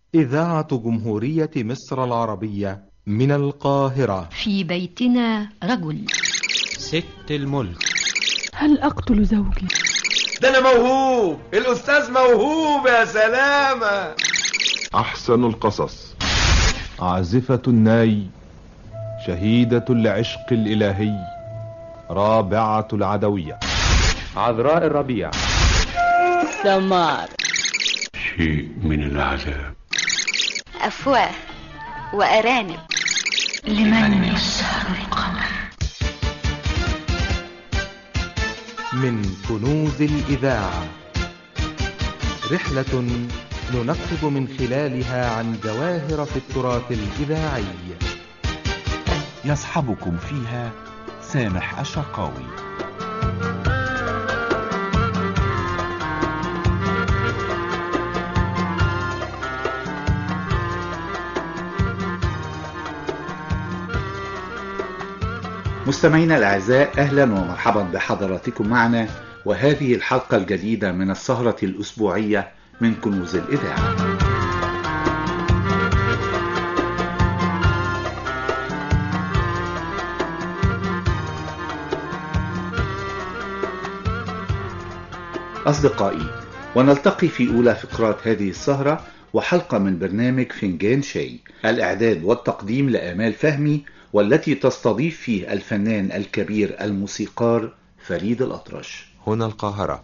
إذاعة جمهورية مصر العربية من القاهرة في بيتنا رجل ست الملك هل أقتل زوجي؟ ده أنا موهوب الأستاذ موهوب يا سلامة أحسن القصص عازفة الناي شهيدة العشق الإلهي رابعة العدوية عذراء الربيع سمار شيء من العذاب أفواه وأرانب لمن يسهر القمر من كنوز الإذاعة رحلة ننقب من خلالها عن جواهر في التراث الإذاعي يصحبكم فيها سامح الشرقاوي مستمعينا الأعزاء أهلا ومرحبا بحضراتكم معنا وهذه الحلقة الجديدة من السهرة الأسبوعية من كنوز الإذاعة أصدقائي ونلتقي في أولى فقرات هذه السهرة وحلقة من برنامج فنجان شاي الإعداد والتقديم لآمال فهمي والتي تستضيف فيه الفنان الكبير الموسيقار فريد الأطرش هنا القاهرة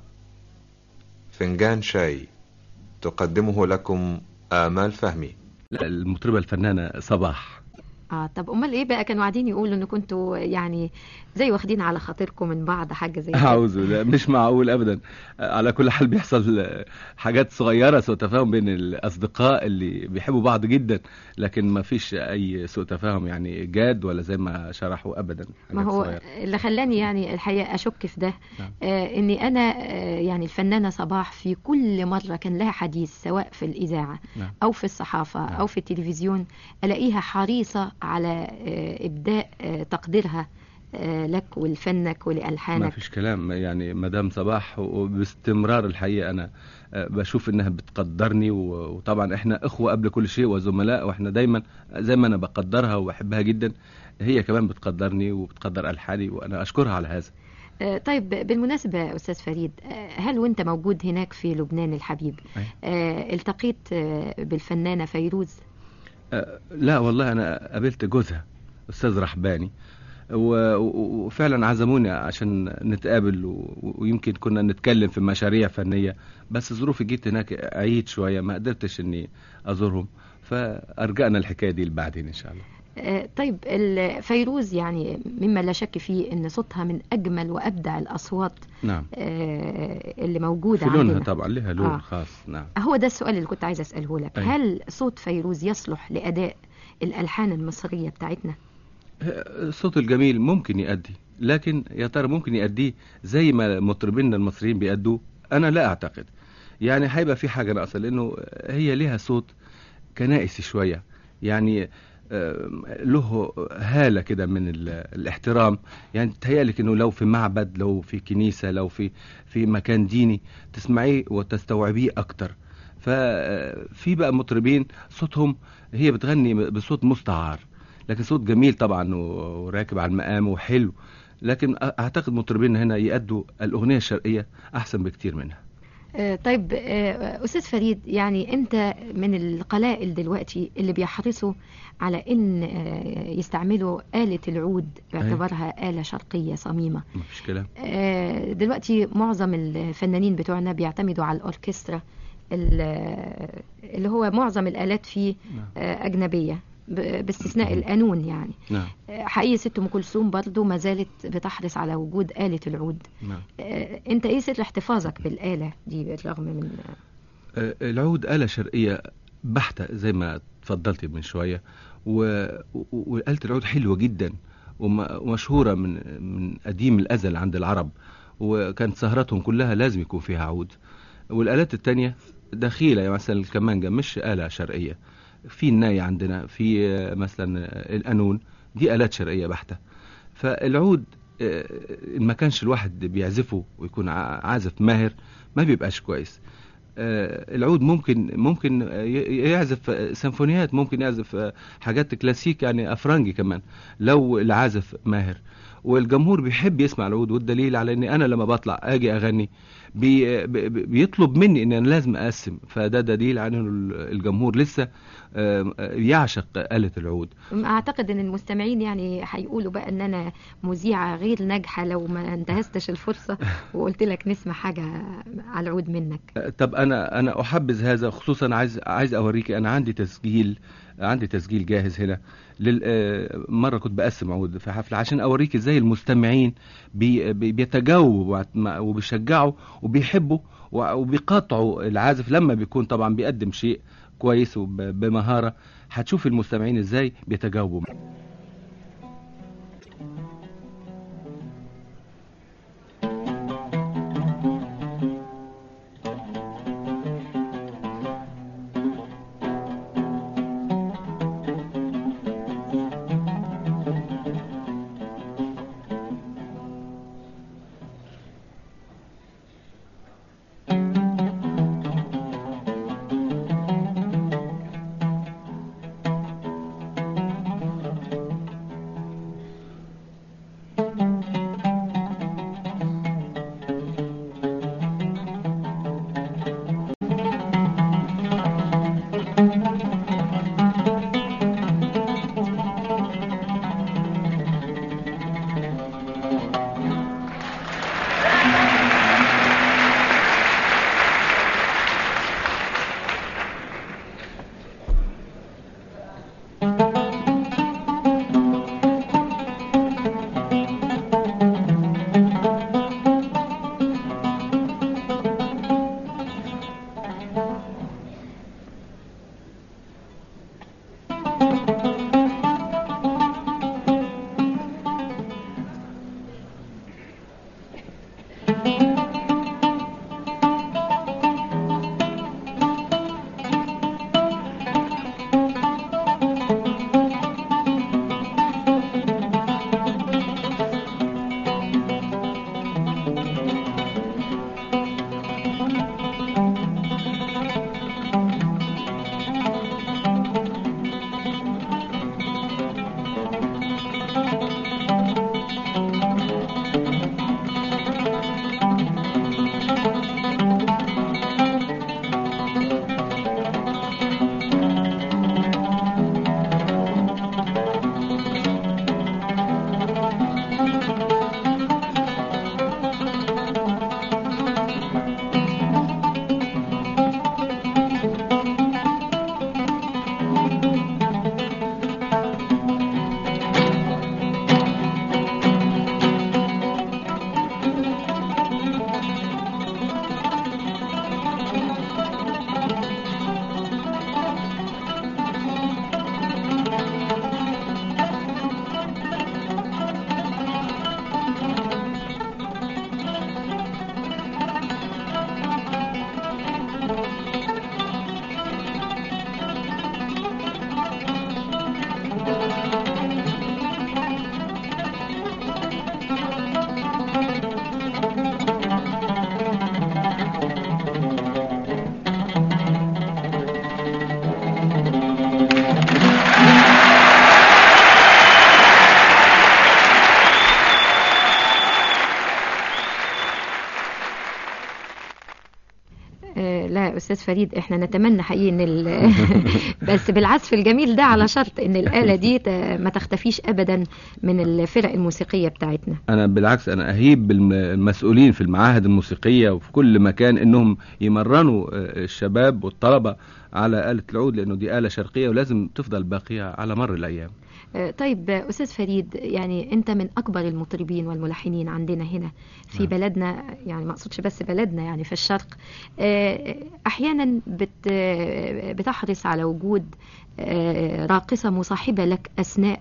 فنجان شاي تقدمه لكم آمال فهمي المطربة الفنانة صباح اه طب امال ايه بقى كانوا قاعدين يقولوا ان كنتوا يعني زي واخدين على خاطركم من بعض حاجه زي كده اعوذ لا مش معقول ابدا على كل حال بيحصل حاجات صغيره سوء تفاهم بين الاصدقاء اللي بيحبوا بعض جدا لكن ما فيش اي سوء تفاهم يعني جاد ولا زي ما شرحوا ابدا ما هو صغيرة. اللي خلاني يعني الحقيقه اشك في ده نعم. آه اني انا آه يعني الفنانه صباح في كل مره كان لها حديث سواء في الاذاعه نعم. او في الصحافه نعم. او في التلفزيون الاقيها حريصه على ابداء تقديرها لك ولفنك ولالحانك ما فيش كلام يعني مدام صباح وباستمرار الحقيقه انا بشوف انها بتقدرني وطبعا احنا اخوه قبل كل شيء وزملاء واحنا دايما زي ما انا بقدرها وبحبها جدا هي كمان بتقدرني وبتقدر الحاني وانا اشكرها على هذا طيب بالمناسبة أستاذ فريد هل وانت موجود هناك في لبنان الحبيب التقيت بالفنانة فيروز لا والله انا قابلت جوزها استاذ رحباني وفعلا عزموني عشان نتقابل ويمكن كنا نتكلم في مشاريع فنيه بس ظروفي جيت هناك عيد شويه ما قدرتش اني ازورهم فارجعنا الحكايه دي لبعدين ان شاء الله طيب فيروز يعني مما لا شك فيه ان صوتها من اجمل وابدع الاصوات نعم اللي موجوده في لونها عندنا طبعا لها لون آه. خاص نعم هو ده السؤال اللي كنت عايزه اساله لك أي. هل صوت فيروز يصلح لاداء الالحان المصريه بتاعتنا الصوت الجميل ممكن يأدي لكن يا ترى ممكن يأديه زي ما مطربينا المصريين بيأدوه انا لا اعتقد يعني هيبقى في حاجه ناقصه لانه هي ليها صوت كنائسي شويه يعني له هالة كده من الاحترام يعني تهيألك انه لو في معبد لو في كنيسة لو في في مكان ديني تسمعيه وتستوعبيه اكتر ففي بقى مطربين صوتهم هي بتغني بصوت مستعار لكن صوت جميل طبعا وراكب على المقام وحلو لكن اعتقد مطربين هنا يأدوا الاغنية الشرقية احسن بكتير منها طيب أستاذ فريد يعني أنت من القلائل دلوقتي اللي بيحرصوا على أن يستعملوا آلة العود باعتبارها آلة شرقية صميمة مفيش كلام دلوقتي معظم الفنانين بتوعنا بيعتمدوا على الأوركسترا اللي هو معظم الآلات فيه أجنبية باستثناء القانون يعني نعم. حقيقي ست ام كلثوم برضه ما زالت بتحرص على وجود آلة العود نعم. انت ايه سر احتفاظك بالآلة دي بالرغم من العود آلة شرقية بحتة زي ما اتفضلت من شوية و... وآلة العود حلوة جدا ومشهورة من من قديم الأزل عند العرب وكانت سهراتهم كلها لازم يكون فيها عود والآلات التانية دخيلة يعني مثلا الكمانجة مش آلة شرقية في الناي عندنا في مثلا القانون دي آلات شرقية بحتة فالعود ما كانش الواحد بيعزفه ويكون عازف ماهر ما بيبقاش كويس العود ممكن ممكن يعزف سيمفونيات ممكن يعزف حاجات كلاسيك يعني افرنجي كمان لو العازف ماهر والجمهور بيحب يسمع العود والدليل على اني انا لما بطلع اجي اغني بي بيطلب مني ان انا لازم اقسم فده دليل على انه الجمهور لسه يعشق آلة العود اعتقد ان المستمعين يعني هيقولوا بقى ان انا مذيعة غير ناجحة لو ما انتهزتش الفرصة وقلت لك نسمع حاجة على العود منك طب انا انا احبذ هذا خصوصا عايز عايز اوريكي انا عندي تسجيل عندي تسجيل جاهز هنا لل... مرة كنت بقسم عود في حفلة عشان أوريك إزاي المستمعين بي... بيتجاوبوا وبيشجعوا وبيحبوا وبيقاطعوا العازف لما بيكون طبعا بيقدم شيء كويس وبمهارة هتشوف المستمعين إزاي بيتجاوبوا لا استاذ فريد احنا نتمنى حقيقي ان ال... بس بالعزف الجميل ده على شرط ان الاله دي ما تختفيش ابدا من الفرق الموسيقيه بتاعتنا انا بالعكس انا اهيب بالمسؤولين في المعاهد الموسيقيه وفي كل مكان انهم يمرنوا الشباب والطلبه على آلة العود لأنه دي آلة شرقية ولازم تفضل باقية على مر الأيام طيب أستاذ فريد يعني أنت من أكبر المطربين والملحنين عندنا هنا في نعم. بلدنا يعني ما أقصدش بس بلدنا يعني في الشرق أحيانا بت بتحرص على وجود راقصة مصاحبة لك أثناء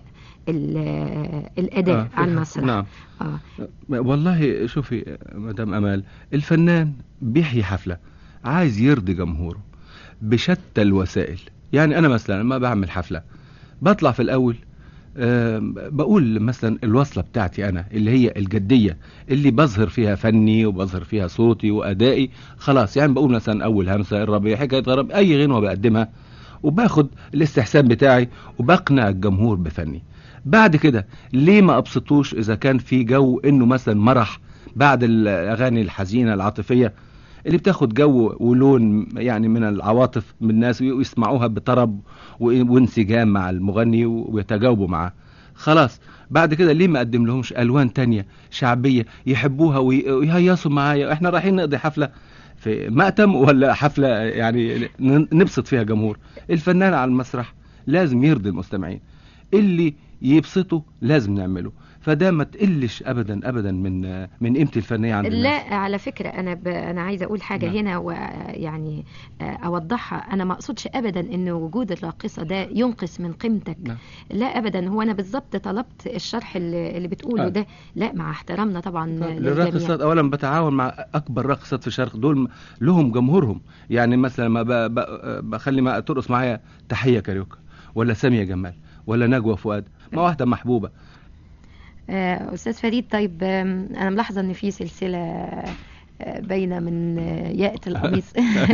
الأداء آه على المسرح نعم آه. والله شوفي مدام أمال الفنان بيحيي حفلة عايز يرضي جمهوره بشتى الوسائل يعني أنا مثلا لما بعمل حفلة بطلع في الأول بقول مثلا الوصلة بتاعتي أنا اللي هي الجدية اللي بظهر فيها فني وبظهر فيها صوتي وأدائي خلاص يعني بقول مثلا أول همسة الربيع حكاية غرب أي غنوة بقدمها وباخد الاستحسان بتاعي وبقنع الجمهور بفني بعد كده ليه ما أبسطوش إذا كان في جو إنه مثلا مرح بعد الأغاني الحزينة العاطفية اللي بتاخد جو ولون يعني من العواطف من الناس ويسمعوها بطرب وانسجام مع المغني ويتجاوبوا معاه خلاص بعد كده ليه ما اقدم لهمش الوان تانية شعبية يحبوها ويهيصوا معايا احنا رايحين نقضي حفلة في مأتم ولا حفلة يعني نبسط فيها جمهور الفنان على المسرح لازم يرضي المستمعين اللي يبسطه لازم نعمله فده ما تقلش ابدا ابدا من من قيمه الفنيه عند لا على فكره انا ب... انا عايزه اقول حاجه نعم. هنا ويعني اوضحها انا ما اقصدش ابدا ان وجود الراقصه ده ينقص من قيمتك نعم. لا ابدا هو انا بالظبط طلبت الشرح اللي, اللي بتقوله آه. ده لا مع احترامنا طبعا للراقصات اولا بتعاون مع اكبر راقصات في الشرق دول لهم جمهورهم يعني مثلا ما ب... ب... بخلي ما ترقص معايا تحيه كاريوكا ولا ساميه جمال ولا نجوى فؤاد ما واحده محبوبه استاذ فريد طيب انا ملاحظه ان في سلسله باينه من ياقة القميص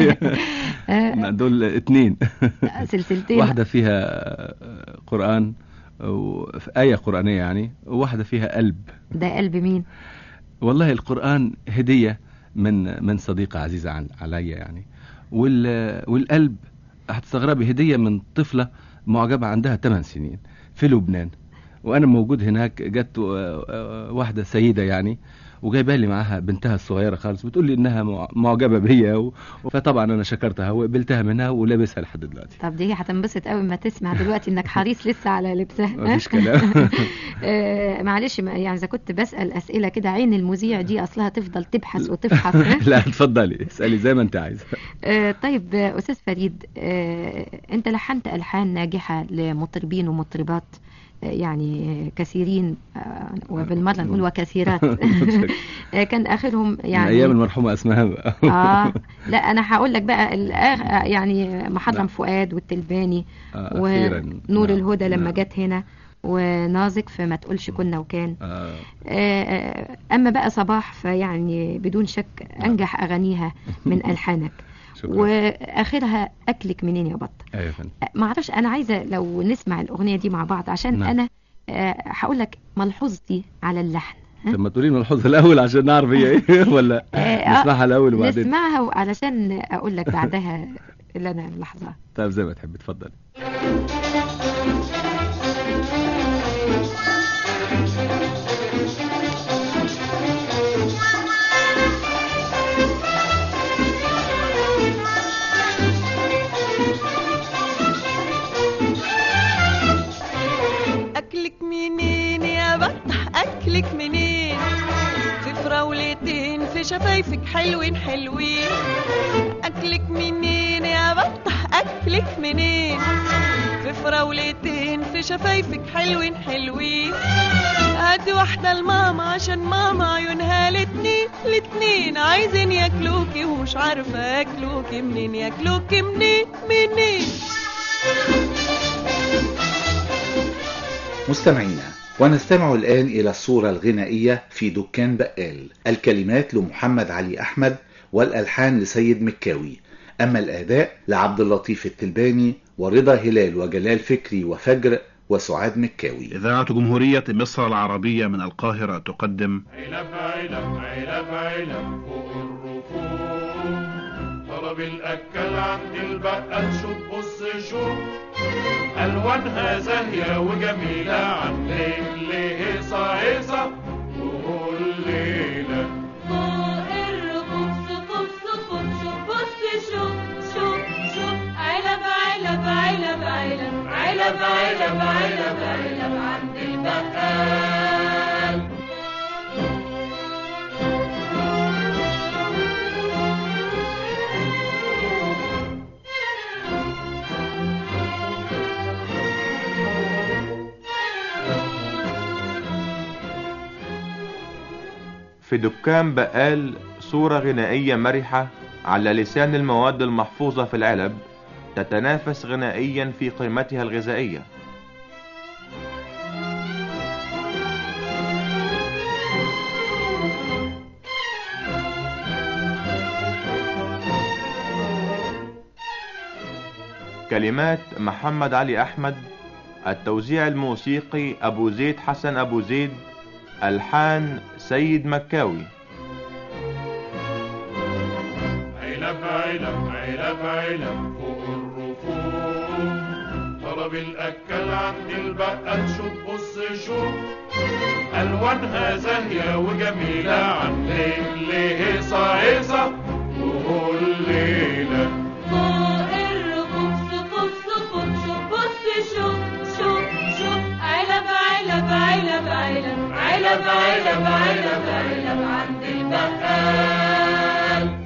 دول اتنين سلسلتين واحده فيها قران آية قرآنية يعني وواحدة فيها قلب ده قلب مين؟ والله القرآن هدية من من صديقة عزيزة عليا يعني وال والقلب هتستغربي هدية من طفلة معجبة عندها 8 سنين في لبنان وانا موجود هناك جت واحده سيده يعني وجايبه لي معاها بنتها الصغيره خالص بتقول لي انها معجبه بيا و... فطبعا انا شكرتها وقبلتها منها ولابسها لحد دلوقتي طب دي هتنبسط قوي ما تسمع دلوقتي انك حريص لسه على لبسها مفيش كلام آه معلش يعني اذا كنت بسال اسئله كده عين المذيع دي اصلها تفضل تبحث وتفحص لا اتفضلي اسالي زي ما انت عايزه آه طيب استاذ فريد آه انت لحنت الحان ناجحه لمطربين ومطربات يعني كثيرين وبالمرة نقول وكثيرات كان آخرهم يعني أيام المرحومة أسماء بقى آه لا أنا هقول لك بقى يعني محرم فؤاد والتلباني آه ونور نعم. الهدى لما نعم. جت هنا ونازك في ما تقولش كنا وكان آه. آه أما بقى صباح فيعني بدون شك أنجح أغانيها من ألحانك شكرا. واخرها اكلك منين يا بط ايوه ما اعرفش انا عايزه لو نسمع الاغنيه دي مع بعض عشان نعم. انا هقول لك ملحوظتي على اللحن طب ما تقولي ملحوظه الاول عشان نعرف هي ايه ولا نسمعها الاول وبعدين نسمعها علشان اقول لك بعدها اللي انا ملاحظاه طيب زي ما تحب اتفضلي أكلك منين يا بطح أكلك منين في فراولتين في شفايفك حلوين حلوين أكلك منين يا بطح أكلك منين في فراولتين في شفايفك حلوين حلوين هاتي واحدة لماما عشان ماما عيونها الاتنين الاتنين عايزين ياكلوكي ومش عارفة ياكلوكي منين ياكلوكي منين منين مستمعينا ونستمع الآن إلى الصورة الغنائية في دكان بقال الكلمات لمحمد علي أحمد والألحان لسيد مكاوي أما الأداء لعبد اللطيف التلباني ورضا هلال وجلال فكري وفجر وسعاد مكاوي إذاعة جمهورية مصر العربية من القاهرة تقدم علب علب علب علب فوق الرفوف طلب الأكل عند البقال شوف بص شوف ألوانها زاهية وجميلة عاملين ليه هيصة هيصة وقول ليلة فوق الرفوف سقوف سقوف شوف بص شوف شوف شوف علب علب علب علب علب علب علب علب عند البقال في دكان بقال صورة غنائية مرحة على لسان المواد المحفوظة في العلب تتنافس غنائيا في قيمتها الغذائية كلمات محمد علي أحمد التوزيع الموسيقي أبو زيد حسن أبو زيد ألحان سيد مكاوي علب علب علب علب فوق الرفوف طلب الأكل عند البقال شوف بص شوف ألوانها زاهية وجميلة عن ليل هيصة هيصة وقول ليلة فوق الرفوف سقوف سقوف شوف بص شوف شوف شوف علب علب علب علب علب علب علب علب عند البقال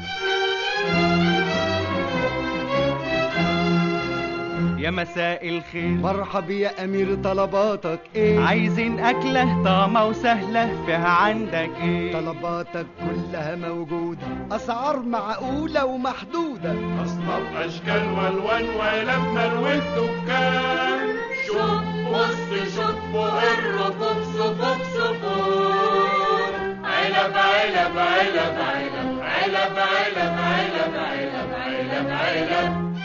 يا مساء الخير مرحب يا امير طلباتك ايه عايزين اكله طعمه وسهله فيها عندك ايه طلباتك كلها موجوده اسعار معقوله ومحدوده أصناف أشكال والوان ولما والدكان شوف بص شوف فوق الرفوف صفوف صفوف علب علب علب علب علب علب علب علب علب علب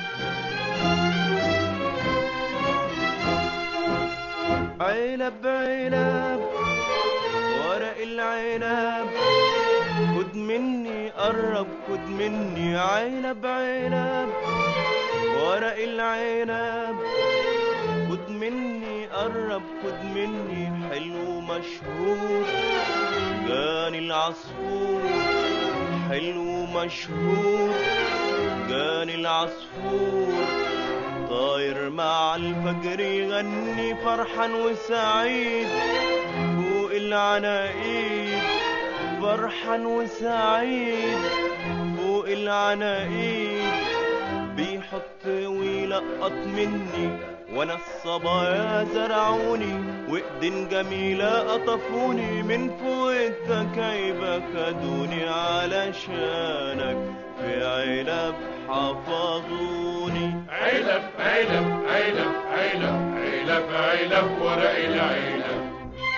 علب علب ورق العنب خد مني قرب خد مني علب علب ورق العنب خد مني قرب خد مني حلو مشهور جاني العصفور حلو مشهور جاني العصفور طاير مع الفجر يغني فرحان وسعيد فوق العناقيد فرحان وسعيد فوق العناقيد بيحط ويلقط مني وانا الصبايا زرعوني وايدين جميلة قطفوني من فوق التكايبة خدوني علشانك في علب حفظوني علب علب علب علب علب علب ورق العلب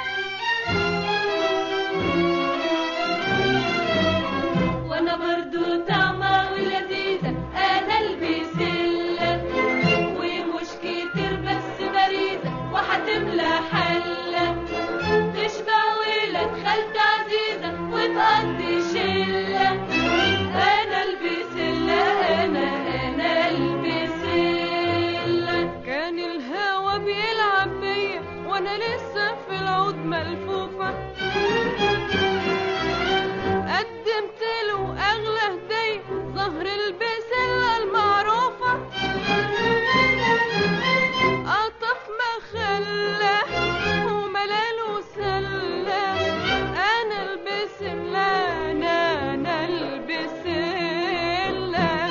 وانا برضو طعمة ولذيذة انا البسلة ومش كتير بس باريزة وهتملى حلة تشبع ولاد خالتي عزيزة وتقضي شلة انا البسلة انا انا البسلة كان الهوا بيلعب بيا وانا لسه في العود ملفوفة قدمت له اغلى هدية ظهر البسلة المعروفة قطف مخلة وملاله سلة انا البسلة انا انا البسلة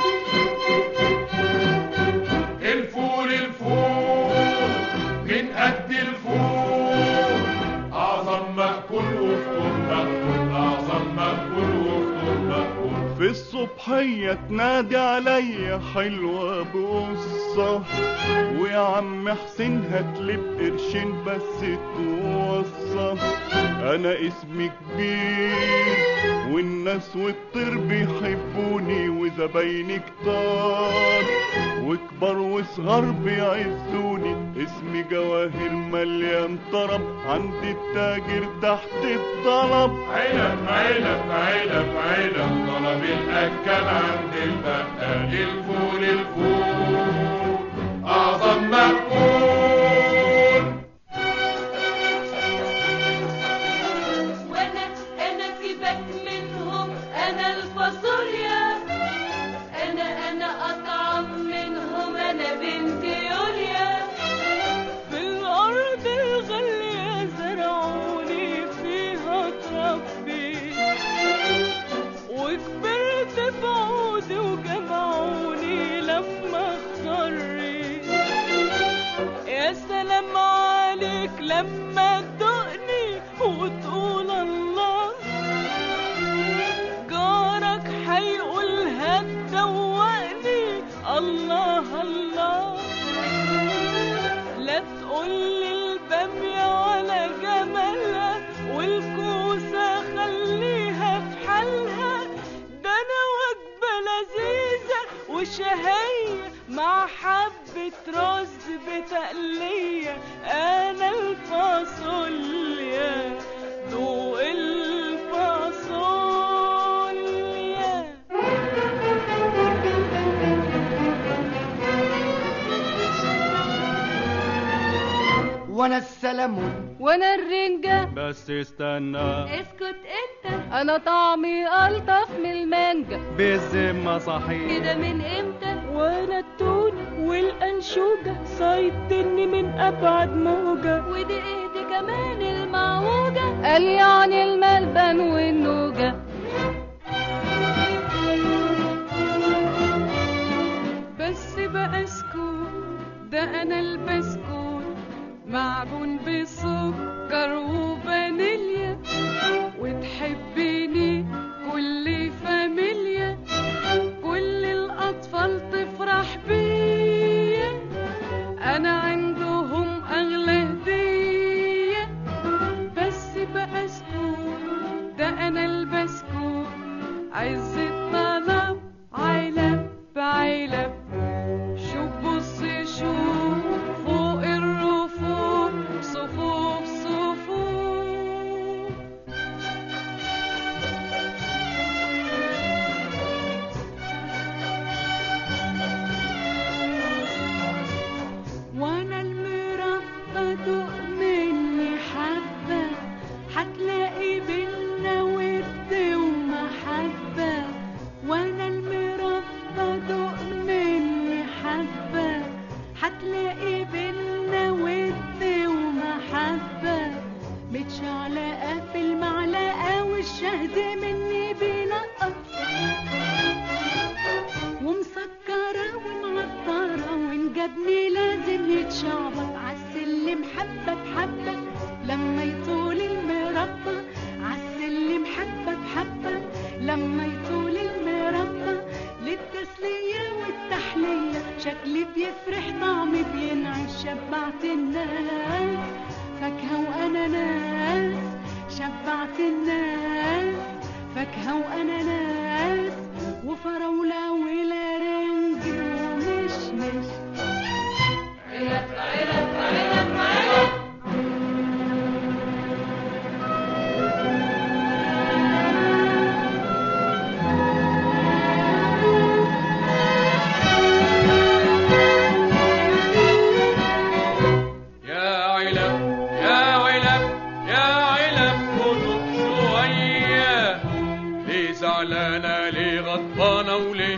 الفول الفول من قد الفول أعظم مأكول وفطور مأكول أعظم مأكول وفطور مأكول في الصبحية تنادي عليا حلوة بقصة ويا عم حسين هاتلي بقرشين بس توصى انا اسمي كبير والناس والطير بيحبوني وزبايني كتار وكبار وصغار بيعزوني اسمي جواهر مليان طرب عند التاجر تحت الطلب علب علب علب علب طلب الأكل عند البقال الفول الفول أعظم مأكول وانا انا سيبك منهم انا الفاصوليا انا انا اطعم منهم انا بنت يوليا في الأرض الغالية زرعوني فيها اتربي وكبرت بعودي وجمعوني لما اخضري يا سلام عليك لما تدقني وتقول الله جارك هيقول هتدوقني الله الله لا تقولي البامية ولا جمالها والكوسة خليها في حالها ده أنا وجبة لذيذة وشهية مع حبة تقلية أنا الفاصوليا ضوء الفاصوليا وانا السلمون وانا الرنجة بس استنى اسكت انت انا طعمي الطف من المانجا بالذمة صحيح كده من امتى وانا التون والانشوجة صيدني من ابعد موجة ودي ايه دي كمان المعوجة قال يعني الملبن والنوجة بس بقى اسكت ده انا البسكوت معجون بسكر وفانيليا وتحبني كل فاميليا كل الاطفال تفرح بيا انا عندهم اغلى هديه بس بقى اسكت ده انا البسكوت عز الطلب علب بعلب شوف بص شوف فوق الرفوف صفوف صفوف وانا المربى دوق مني حبة هتلاقي بينا ود ومحبة وانا المربى دوق مني حبة هتلاقي بينا ود ومحبة متشعلقة في المعلقة والشهد مني بينقط ومسكرة ومعطرة وإن جابني لازم يتشعبط عالسلم حبة بحبة لما يطول المربى عالسلم حبة بحبة لما يطول المربى للتسلية والتحلية شكلي بيفرح طعمي بينعش شبعت الناس فاكهة وأناناس شبعت الناس فاكهة وأناناس وفراولة ولارنج ومشمش علب علب علب علب يا علب يا علب يا علب كتب شوية ليه زعلانة ليه غضبانة وليه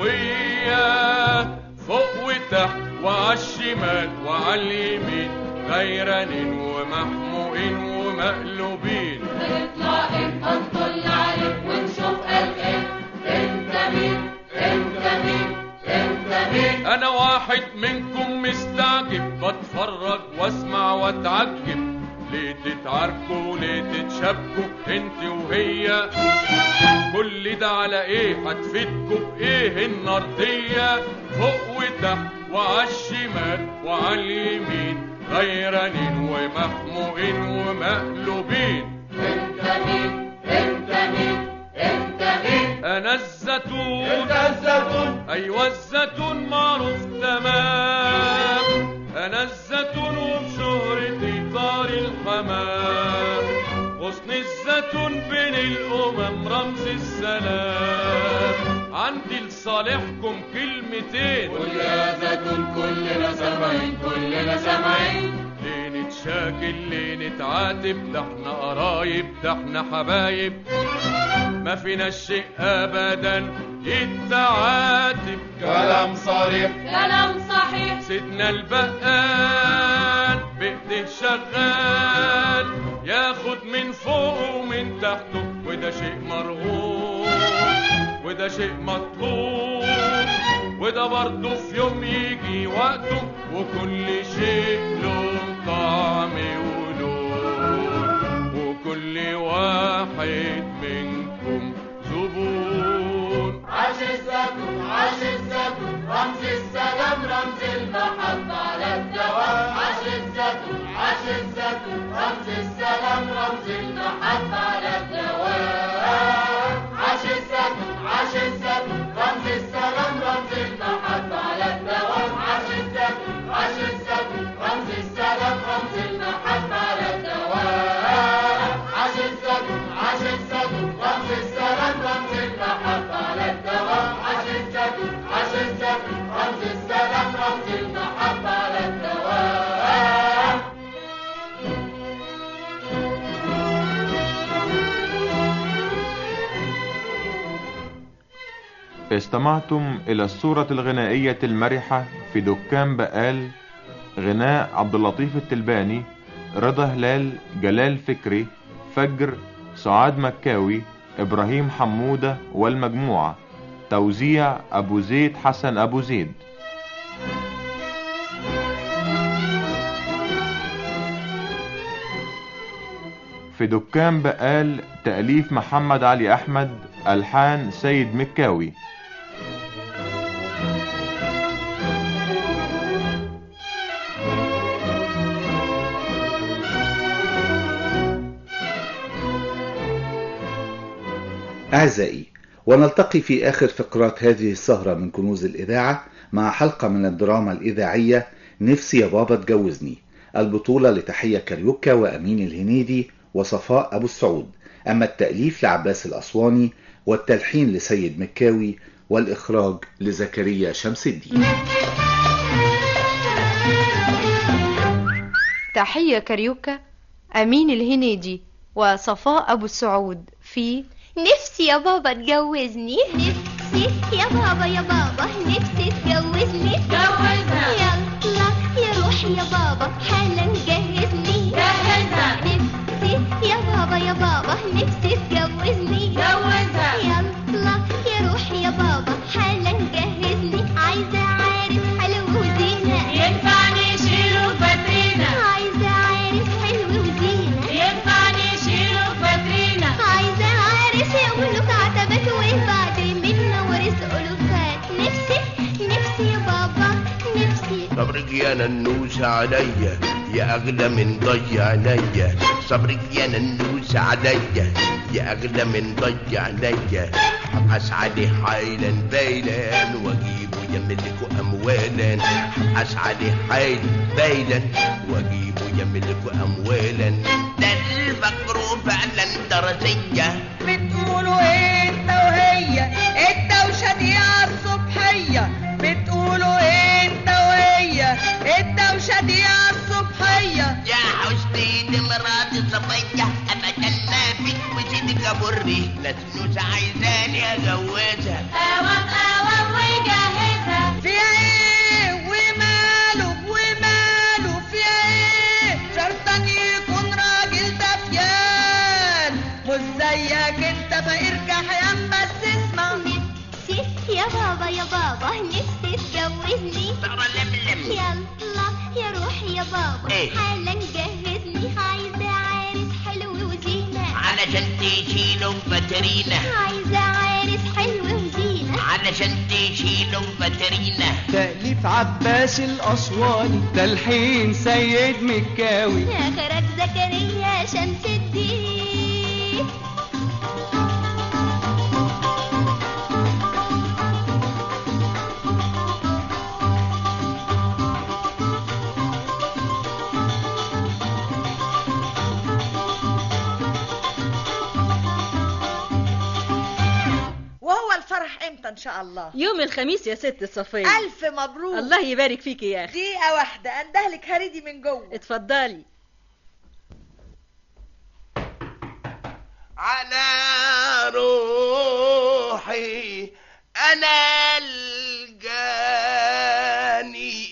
ملوية فوق وتحت وعالشمال وعاليمين غيرانين ومحموقين ومقلوبين نطلع امتى نطل عليك ونشوف قال ايه انت مين انت مين انت مين انا واحد منكم مستعجب بتفرج واسمع واتعجب ليه تتعاركوا ليه تتشابكوا انت وهي كل ده على ايه هتفيدكوا بايه النردية فوق وتحت وعالشمال وعاليمين غيرانين ومحموقين ومقلوبين انت مين انت مين انت مين انا الزيتون انت الزيتون ايوه الزيتون معروف تمام انا الزيتون وبشهرتي طار الحمام غصن الزيتون بين الامم رمز السلام عندي لصالحكم كلمتين قول يا زيتون كلنا سامعين كلنا سامعين ليه نتشاكل ليه نتعاتب ده احنا قرايب ده احنا حبايب ما فينا شيء ابدا يتعاتب كلام صريح كلام صحيح سيدنا البقال بإيده شغال ياخد من فوق ومن تحته وده شيء مرغوب وده شيء مطلوب وده برضه في يوم يجي وقته وكل شيء له طعم ولون وكل واحد منكم زبون عاش الزيتون عاش الزيتون رمز السلام رمز المحبة على الدوام عاش الزيتون عاش الزيتون رمز السلام رمز المحبة على الدوام عاش الزيتون عاش الزيتون رمز السلام رمز المحبة على الدوام عاش الزيتون عاش استمعتم إلى الصورة الغنائية المرحة في دكان بقال غناء عبد اللطيف التلباني رضا هلال جلال فكري فجر سعاد مكاوي إبراهيم حمودة والمجموعة توزيع أبو زيد حسن أبو زيد في دكان بقال تأليف محمد علي أحمد ألحان سيد مكاوي أعزائي ونلتقي في آخر فقرات هذه السهرة من كنوز الإذاعة مع حلقة من الدراما الإذاعية نفسي يا بابا تجوزني البطولة لتحية كاريوكا وأمين الهنيدي وصفاء أبو السعود أما التأليف لعباس الأسواني والتلحين لسيد مكاوي والإخراج لزكريا شمس الدين تحية كاريوكا أمين الهنيدي وصفاء أبو السعود في نفسي يا بابا تجوزني نفسي يا بابا يا بابا نفسي تجوزني جوزها. يلا يا روح يا بابا حالا جهزني جهزها. نفسي يا بابا يا بابا نفسي تجوزني جوزها. يلا يا روح يا بابا حالا جهزني عايزة عارف حلو وزينة ينفع نشيله فاترينا عايزة عارف حلو وزينة ينفع نشيله فاترينا عايزة عارف يملك عتبات وبعد منا ورزق ألوفات نفسي نفسي يا بابا نفسي صبرك يا ننوس عليا يا اغلى من ضي عينيا صبرك يا ننوس عليا يا اغلى من ضي عينيا ابحث عليه حيلا بيلا واجيبه يملك اموالا ابحث عليه حيلا بيلا واجيبه يملك اموالا ده الفقر فعلا درسيه بتقولوا ايه انت وهي الدوشة دي عالصبحية بتقولوا ايه انت وهي الدوشة دي عالصبحية يا حسني مراتي صفية ابدا ما فيك وسيدك ابري لا تنوس عايزاني اجوزها قوام قوام وجهزها في ايه وماله وماله في ايه شرطا يكون راجل دفيان مش زيك انت فارجع حيان بس اسمع نفسي يا بابا يا بابا نفسي تجوزني ترى لملم يلا يا روح يا بابا إيه؟ حالا جهزني عايزة عارس حلو وزينة علشان تشيله باترينا عايزة عارس حلو وزينة علشان تشيله باترينا تأليف عباس الأسواني تلحين سيد مكاوي آخرك زكريا شمس الدين وهو الفرح امتى ان شاء الله يوم الخميس يا ست صفية الف مبروك الله يبارك فيكي يا اخي دقيقه واحده اندهلك هريدي من جوه اتفضلي على روحي انا الجاني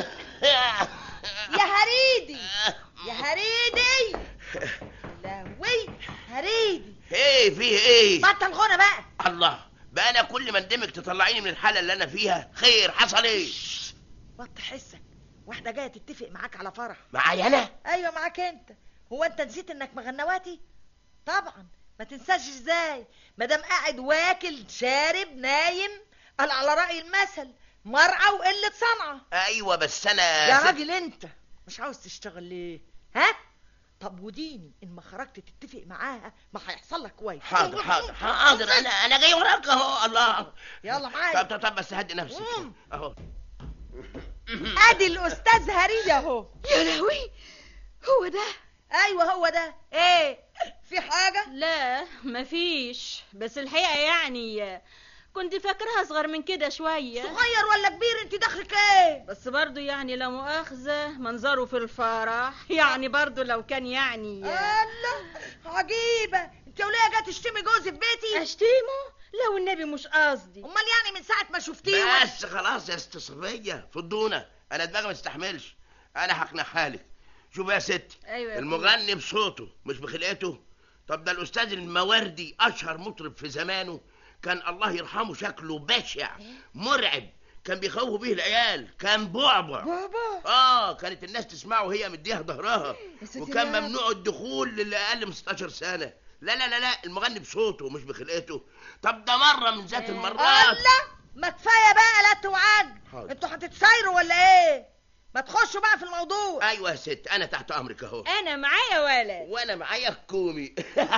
يا هريدي يا هريدي لهوي هريدي ايه فيه ايه بطل غنى بقى الله بقى انا كل ما اندمج تطلعيني من الحاله اللي انا فيها خير حصل ايه وط حسك واحده جايه تتفق معاك على فرح معايا انا ايوه معاك انت هو انت نسيت انك مغنواتي طبعا ما تنساش ازاي مادام قاعد واكل شارب نايم قال على راي المثل مرعى وقله صنعه ايوه بس انا يا راجل انت مش عاوز تشتغل ليه ها طب وديني ان ما خرجت تتفق معاها ما هيحصل لك كويس حاضر حاضر حاضر انا انا جاي وراك اهو الله يلا معايا طب طب طب بس هدي نفسك اهو ادي الاستاذ هريدي اهو يا لهوي هو ده ايوه هو ده ايه في حاجه لا مفيش بس الحقيقة يعني كنت فاكرها اصغر من كده شوية صغير ولا كبير انت دخلك ايه بس برضو يعني لا مؤاخذة منظره في الفرح يعني برضو لو كان يعني الله عجيبه انت وليه جايه تشتمي جوزي في بيتي اشتمه لا والنبي مش قصدي امال يعني من ساعه ما شفتيه بس خلاص يا ست صفية فضونا انا دماغي ما تستحملش انا هقنعها لك شوف يا ست ايوه يا المغني بصوته مش بخلقته طب ده الاستاذ المواردي اشهر مطرب في زمانه كان الله يرحمه شكله بشع مرعب كان بيخوفوا بيه العيال كان بعبع بابا اه كانت الناس تسمعه وهي مديها ظهرها يا ساتر وكان يا ممنوع الدخول للي اقل من 16 سنه لا لا لا لا المغني بصوته مش بخلقته طب ده مره من ذات المرات الله ما كفايه بقى لا توعج حاضر. انتوا هتتسايروا ولا ايه ما تخشوا بقى في الموضوع ايوه يا ست انا تحت امرك اهو انا معايا ولد وانا معايا كومي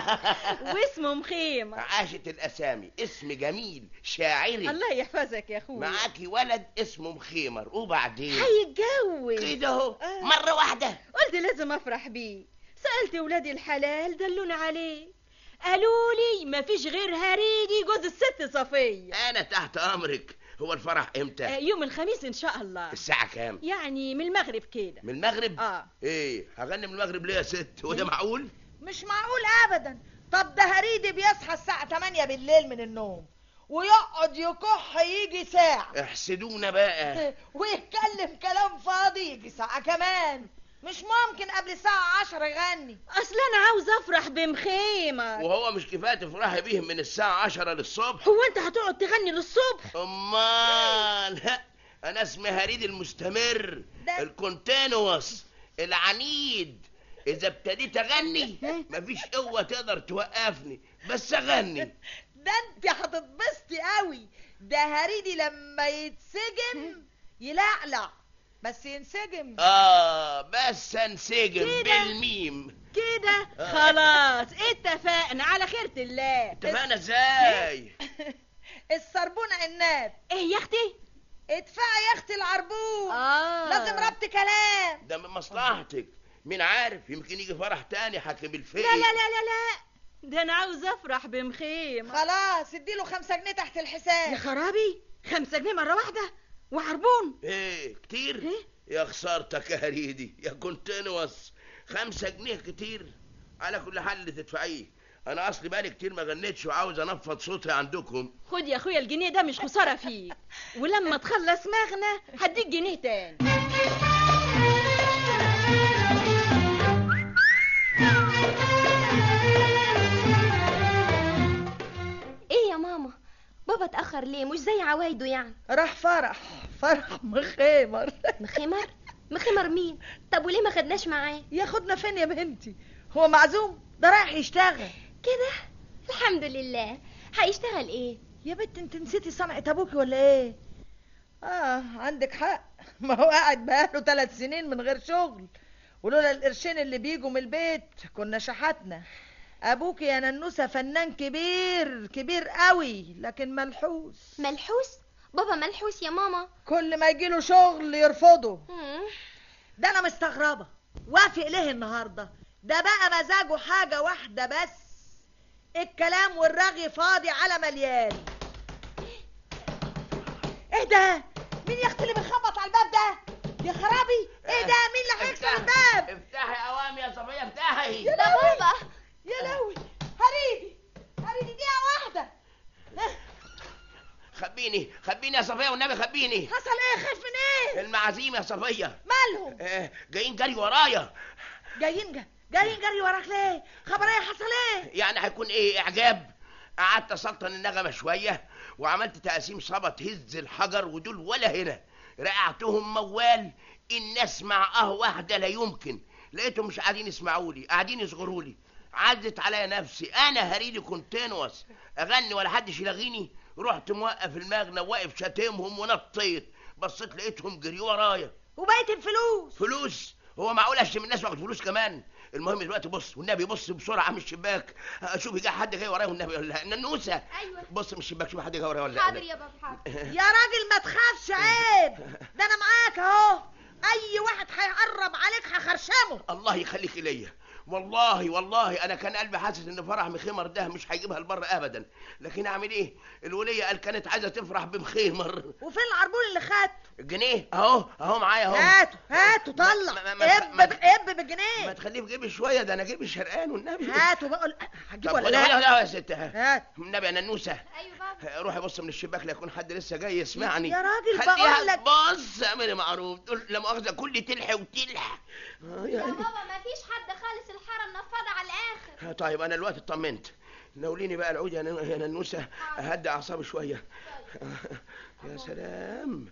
واسمه مخيمة عاشت الاسامي اسم جميل شاعري الله يحفظك يا اخويا معاكي ولد اسمه مخيمر وبعدين هيتجوز كده اهو مره واحده قلت لازم افرح بيه سالت ولادي الحلال دلوني عليه قالوا لي مفيش غير هريدي جوز الست صفيه انا تحت امرك هو الفرح آه، امتى يوم الخميس ان شاء الله الساعه كام يعني من المغرب كده من المغرب اه ايه هغني من المغرب ليه يا ست هو ده معقول مش معقول ابدا طب ده هريدي بيصحى الساعه 8 بالليل من النوم ويقعد يكح يجي ساعه احسدونا بقى ويتكلم كلام فاضي يجي ساعه كمان مش ممكن قبل الساعه 10 يغني اصل انا عاوز افرح بمخيمة وهو مش كفايه تفرحي بيه من الساعه 10 للصبح هو انت هتقعد تغني للصبح امال انا اسمي هريد المستمر الكونتينوس العنيد اذا ابتديت اغني مفيش قوه تقدر توقفني بس اغني ده انت هتتبسطي قوي ده هريدي لما يتسجن يلعلع بس ينسجم اه بس انسجم كده. بالميم كده آه. خلاص اتفقنا على خيرة الله اتفقنا ازاي السربونة عناب ايه يا اختي ادفعي يا اختي العربون آه. لازم ربط كلام ده من مصلحتك مين عارف يمكن يجي فرح تاني حكي بالفيل لا لا لا لا لا ده انا عاوز افرح بمخيمة خلاص اديله خمسة جنيه تحت الحساب يا خرابي خمسة جنيه مرة واحدة وعربون ايه كتير يا خسارتك يا هريدي يا كونتينوس خمسة جنيه كتير على كل حال اللي تدفعيه انا اصلي بقالي كتير ما غنيتش وعاوز انفض صوتي عندكم خد يا اخويا الجنيه ده مش خسارة فيك ولما تخلص مغنى هديك جنيه تاني ايه يا ماما بابا اتأخر ليه مش زي عوايده يعني راح فرح فرح مخيمر مخمر مخمر مين طب وليه ما خدناش معاه ياخدنا فين يا بنتي هو معزوم ده رايح يشتغل كده الحمد لله هيشتغل ايه يا بنت انت نسيتي صنعة ابوكي ولا ايه اه عندك حق ما هو قاعد بقاله ثلاث سنين من غير شغل ولولا القرشين اللي بيجوا من البيت كنا شحتنا ابوك يا ننوسة فنان كبير كبير قوي لكن ملحوس ملحوس بابا ملحوس يا ماما كل ما يجيله شغل يرفضه مم. ده انا مستغربة وافق ليه النهاردة ده بقى مزاجه حاجة واحدة بس الكلام والرغي فاضي على مليان ايه ده مين يا اختي اللي بيخبط على الباب ده يا خرابي ايه ده مين اللي هيكسر الباب افتحي اوامي يا صفية افتحي يا لهوي يا لهوي هريدي هريدي دقيقة واحدة خبيني خبيني يا صفية والنبي خبيني حصل ايه خايف من ايه المعازيم يا صفية مالهم آه جايين جري ورايا جايين جا جايين جري وراك ليه خبر ايه حصل ايه يعني هيكون ايه اعجاب قعدت اسلطن النغمه شويه وعملت تقسيم صبا تهز الحجر ودول ولا هنا رقعتهم موال ان اسمع اه واحده لا يمكن لقيتهم مش قاعدين يسمعوا لي قاعدين يصغروا لي عدت عليا نفسي انا هريدي كونتينوس اغني ولا حدش يلغيني رحت موقف المغنى واقف شاتمهم ونطيت بصيت لقيتهم جري ورايا وبقيت الفلوس فلوس هو معقول اشتم الناس واخد فلوس كمان المهم دلوقتي بص والنبي بص بسرعه من الشباك اشوف جه حد جاي ورايا والنبي ولا لا ننوسه ايوه بص من الشباك شوف حد جاي ورايا ولا لا حاضر يا بابا حاضر يا راجل ما تخافش عيب ده انا معاك اهو اي واحد هيقرب عليك هخرشمه الله يخليك ليا والله والله انا كان قلبي حاسس ان فرح مخيمر ده مش هيجيبها لبره ابدا لكن اعمل ايه الوليه قال كانت عايزه تفرح بمخيمر وفين العربون اللي خدته الجنيه اهو اهو معايا اهو هاته هاته طلع ما- ما- اب ما- اب بالجنيه ما تخليه في جيبي شويه ده انا جيبي شرقان والنبي هاته بقول هتجيب طب ولا لا لا لا لا يا ست هات النبي يا ننوسه ايوه بابا روحي بص من الشباك لا يكون حد لسه جاي يسمعني يا راجل خليها بقول لك. بص اعملي معروف تقول لا مؤاخذه كل تلح وتلح آه يا يعني بابا مفيش حد خالص الحاره منفضه على الاخر آه طيب انا دلوقتي اطمنت ناوليني بقى العود يا نن- يا ننوسه اهدي اعصابي شويه يا سلام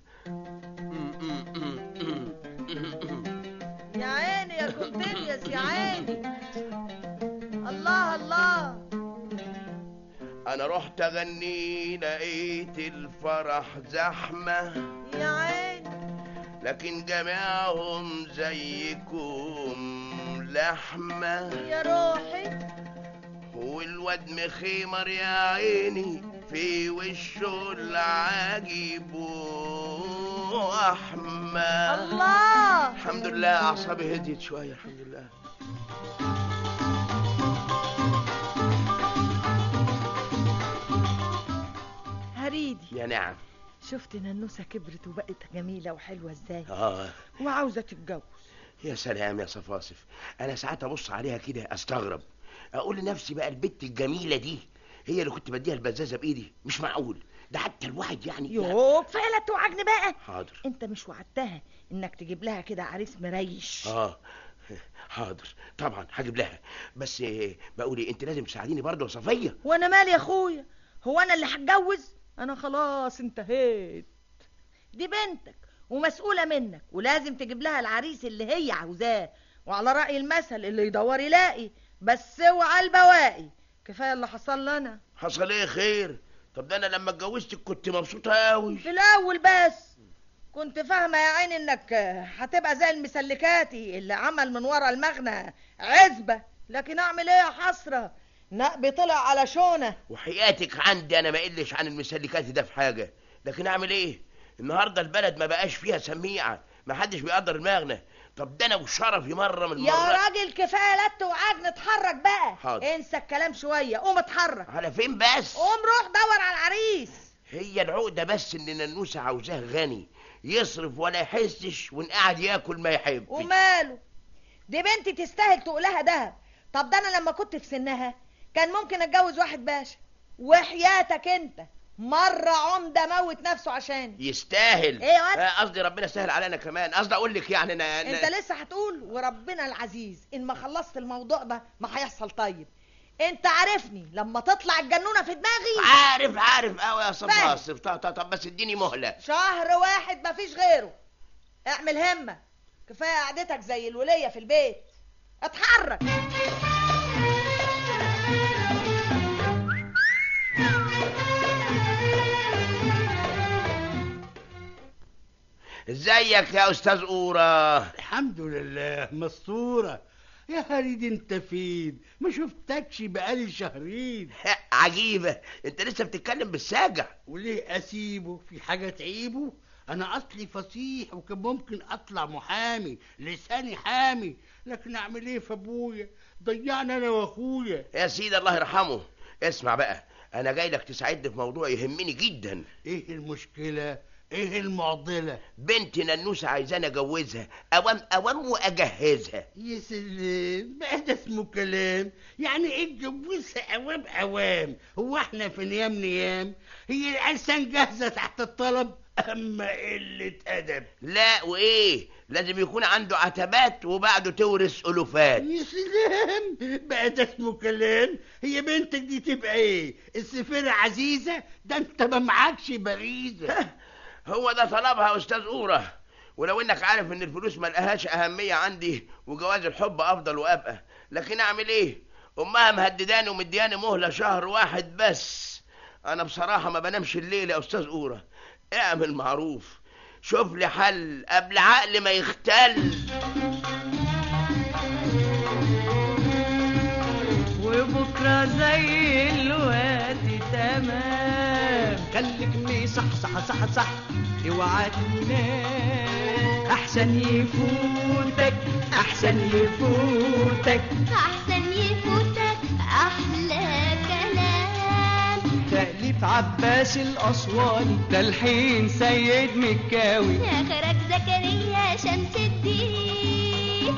يا عيني يا كونتينيوس يا عيني الله الله انا رحت اغني لقيت الفرح زحمه يا عيني لكن جميعهم زيكم لحمه يا روحي والواد مخيمر يا عيني في وشه العجيب وأحمى الله الحمد لله أعصابي هديت شوية الحمد لله هريدي يا نعم شفت ننوسة كبرت وبقت جميلة وحلوة ازاي آه وعاوزة تتجوز يا سلام يا صفاصف أنا ساعات أبص عليها كده أستغرب أقول لنفسي بقى البت الجميلة دي هي اللي كنت بديها البزازة بإيدي مش معقول ده حتى الواحد يعني يوه كفايه لا توعجني بقى حاضر انت مش وعدتها انك تجيب لها كده عريس مريش اه حاضر طبعا هجيب لها بس آه، بقول ايه انت لازم تساعديني برضه يا صفيه وانا مالي يا اخويا هو انا اللي هتجوز انا خلاص انتهيت دي بنتك ومسؤولة منك ولازم تجيب لها العريس اللي هي عاوزاه وعلى رأي المثل اللي يدور يلاقي بس اوعى البواقي كفاية اللي حصل لنا حصل ايه خير طب ده انا لما اتجوزتك كنت مبسوطه قوي في الاول بس كنت فاهمة يا عيني انك هتبقى زي المسلكاتي اللي عمل من ورا المغنى عزبة لكن اعمل ايه يا حسرة نقبي طلع على شونة وحياتك عندي انا ما قلش عن المسلكات ده في حاجه لكن اعمل ايه النهارده البلد ما بقاش فيها سميعه ما حدش بيقدر المغنى طب ده انا وشرفي مره من يا المرات راجل كفاية لا توعجني اتحرك بقى حاضر. انسى الكلام شوية قوم اتحرك على فين بس قوم روح دور على العريس هي العقده بس ان ننوسه عاوزاه غني يصرف ولا يحسش وانقعد ياكل ما يحب وماله دي بنتي تستاهل تقولها دهب طب ده انا لما كنت في سنها كان ممكن اتجوز واحد باشا وحياتك انت مرة عمدة موت نفسه عشاني يستاهل ايه واد؟ آه، قصدي ربنا سهل علينا كمان قصدي اقول لك يعني انا انت لسه هتقول وربنا العزيز ان ما خلصت الموضوع ده ما هيحصل طيب انت عارفني لما تطلع الجنونة في دماغي عارف عارف قوي يا فاهم. صفاصف طب طب طب بس اديني مهله شهر واحد مفيش غيره اعمل همة كفاية قعدتك زي الولية في البيت اتحرك ازيك يا استاذ اورا الحمد لله مسطورة يا هريد انت فين ما شفتكش بقالي شهرين عجيبة انت لسه بتتكلم بالساجع وليه اسيبه في حاجة تعيبه انا اصلي فصيح وكان ممكن اطلع محامي لساني حامي لكن اعمل ايه في ابويا ضيعنا انا واخويا يا سيدي الله يرحمه اسمع بقى انا جاي لك تساعدني في موضوع يهمني جدا ايه المشكلة ايه المعضلة بنتي ننوسة عايزاني اجوزها اوام اوام واجهزها يا سلام بقى ده اسمه كلام يعني ايه اتجوزها اوام اوام هو احنا في نيام نيام هي الانسان جاهزه تحت الطلب اما قله ادب لا وايه لازم يكون عنده عتبات وبعده تورث الوفات يا سلام بقى ده اسمه كلام هي بنتك دي تبقى ايه السفيرة عزيزة ده انت ما معكش بغيزة هو ده طلبها يا استاذ اورا ولو انك عارف ان الفلوس ملقاهاش اهمية عندي وجواز الحب افضل وابقى لكن اعمل ايه امها مهدداني ومدياني مهلة شهر واحد بس انا بصراحة ما بنامش الليل يا استاذ اورا اعمل معروف شوف لي حل قبل عقل ما يختل وبكرة زي الوقت تمام خليك مصح صح صح صح اوعى تنام أحسن يفوتك أحسن يفوتك أحسن يفوتك أحلى كلام تأليف عباس الأسواني تلحين سيد مكاوي آخرك زكريا شمس الدين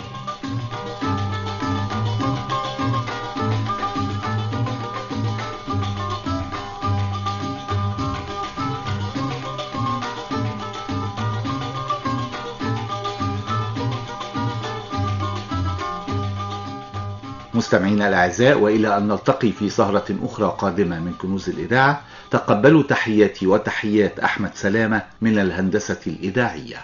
مستمعينا الأعزاء وإلى أن نلتقي في سهرة أخرى قادمة من كنوز الإذاعة تقبلوا تحياتي وتحيات أحمد سلامة من الهندسة الإذاعية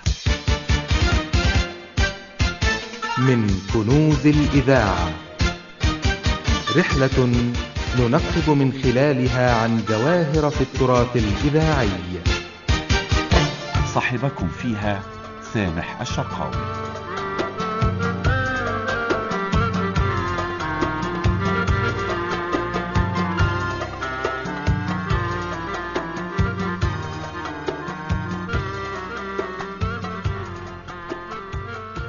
من كنوز الإذاعة رحلة ننقب من خلالها عن جواهر في التراث الإذاعي صاحبكم فيها سامح الشرقاوي